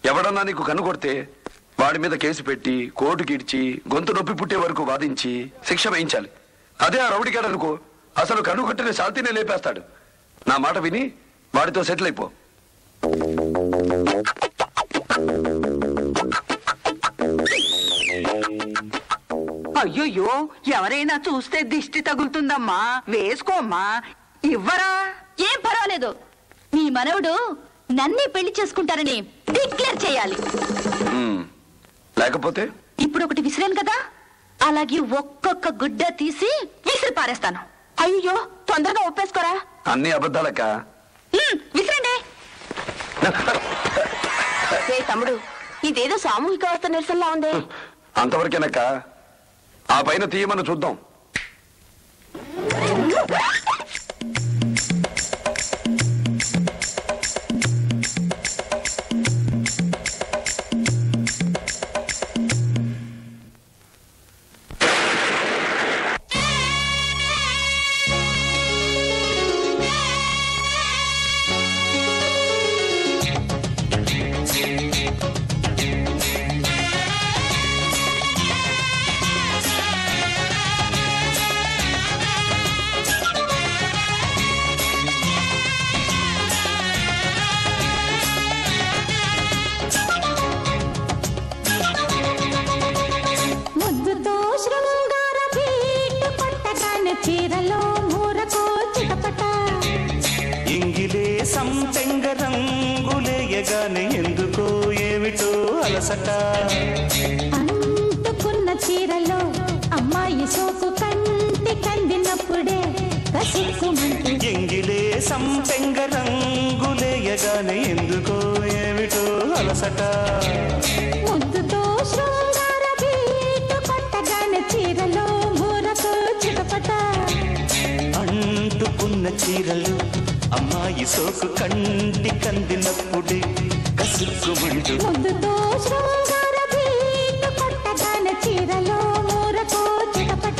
ఎవడన్నా నీకు కన్ను కొడితే వాడి మీద కేసు పెట్టి కోర్టుకి ఇడ్చి గొంతు నొప్పి పుట్టే వరకు వాదించి శిక్ష వేయించాలి అదే ఆ రౌడిగాడనుకో అసలు కన్ను కొట్టిన శాంతినే లేపేస్తాడు నా మాట విని వాడితో సెటిల్ అయిపో అయ్యయ్యో ఎవరైనా చూస్తే దిష్టి తగులుతుందమ్మా వేసుకోమ్మా ఇవ్వరా ఏం పర్వాలేదు మీ మనవడు నన్నే పెళ్లి చేసుకుంటారని డిక్లేర్ చేయాలి ఉమ్. లేకపోతే ఇప్పుడు ఒకటి విసిరాను కదా అలాగే ఒక్కొక్క గుడ్డ తీసి విసిరి పారేస్తాను అయ్యో తొందరగా ఒప్పేసుకోరా అన్ని అబద్ధాలక్క ఉమ్, విసిరండి రే తమ్ముడు ఇదేదో సామూహిక వ్యవస్థ నిరసనలా ఉంది అంతవరకేనక్క ఆ పైన తీయమని చూద్దాం ముద్దుతో శృంగార పీటు పట్టగానే చీరలో మూరకు చిటపట ఇంగిలే సంపెంగ రంగులేయగానే ఎందుకో ఏమిటో అలసట అంటుకున్న చీరలో అమ్మాయి సోకు కంటి కందినప్పుడే కసుక్కుమంటూ ఎంగిలే సంపెంగ రంగులేయగానే ఎందుకో ఏమిటో అలసట ముద్దుతో శృంగార పీటు పట్టగానే చీరలో మూరకు చిటపట అంటుకున్న చీరలు అమ్మాయి సోకు కంటి కందినప్పుడే కసుక్కుమంటూ ముద్దుతో శృంగార పీటు పట్టగానే చీరలో మూరకు చిటపట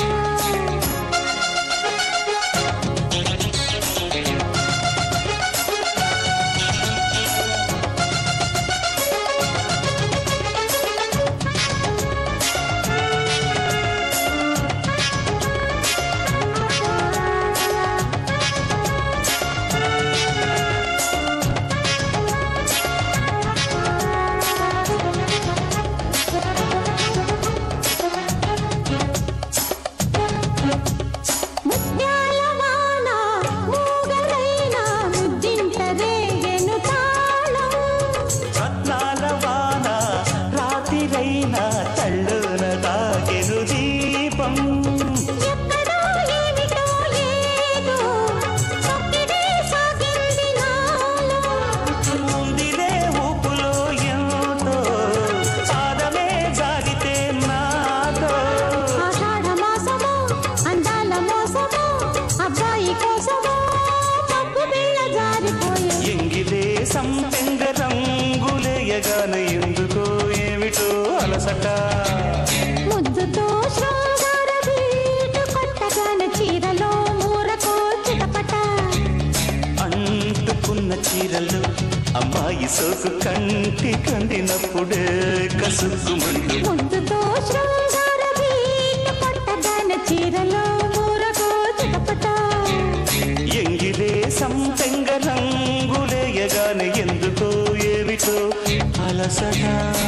ముత్యాల వాన మూగలైన ముద్దింట రేగెను తాళం రత్నాల వాన రాతిరైనా తళ్ళున తాగెను దీపం ఎక్కడో ఏమిటో ఏదో చొక్కిడే సాగింది నాలో ఉందిలే ఊపులో ఎంతో పాదమే జాగితే నాతో ఆషాఢ మాసమో అందాల మోసమో అబ్బాయి కోసమో పప్పు బిళ్ళ జారిపోయే ఎంగిలే సంపెంగ రంగులేయగానే ఎందుకో ఏమిటో అలసట ముద్దుతో శృంగార బీటు కొట్టగానే చీరలో మూరకు చిటపట అంటుకున్న చీరలు అమ్మాయి సోకు కంటి కందినప్పుడే కసుక్కుమంటూ ముద్దుతో శృంగార బీటు కొట్టగానే చీరలో మూరకు చిటపట ఎంగిలే సంపెంగ రంగులేయగానే ఎందుకో ఏమిటో అలసట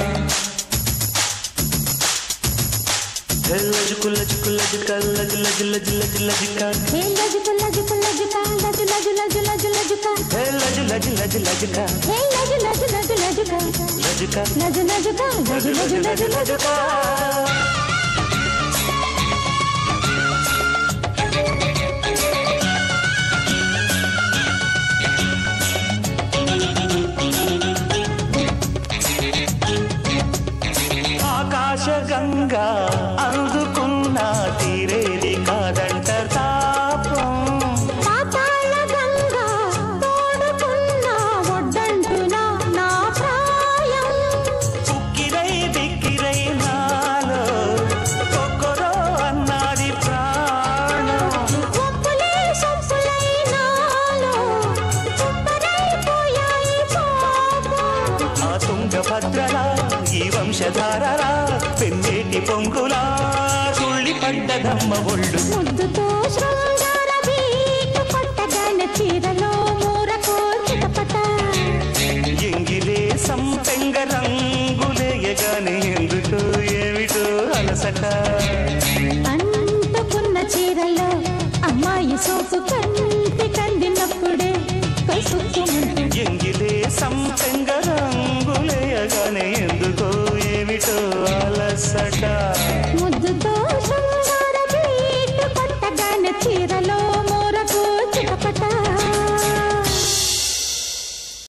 లజుకు లజుకు లజుక లజు లజు లజు లజు లజుక ఏ లజుకు లజుకు లజుక లజు లజు లజు లజు లజుక హే లజు లజు లజు లజుక ఏ లజు లజు లజు లజుక లజుక లజు లజుక లజు లజు లజు లజుక ఆకాశ గంగా అందుకున్న తీరేది కాదంట తాపం పాతాళ గంగా తోడుకున్న ఒడ్డంటున నా ప్రాయం ఉక్కిరై బిక్కిరై నాలో సుభద్రలా ఈ వంశధారలా పెన్నేటి పొంగులా తుళ్ళి పడ్డదమ్మ ఒళ్ళు ముద్దుతో శ్రావణ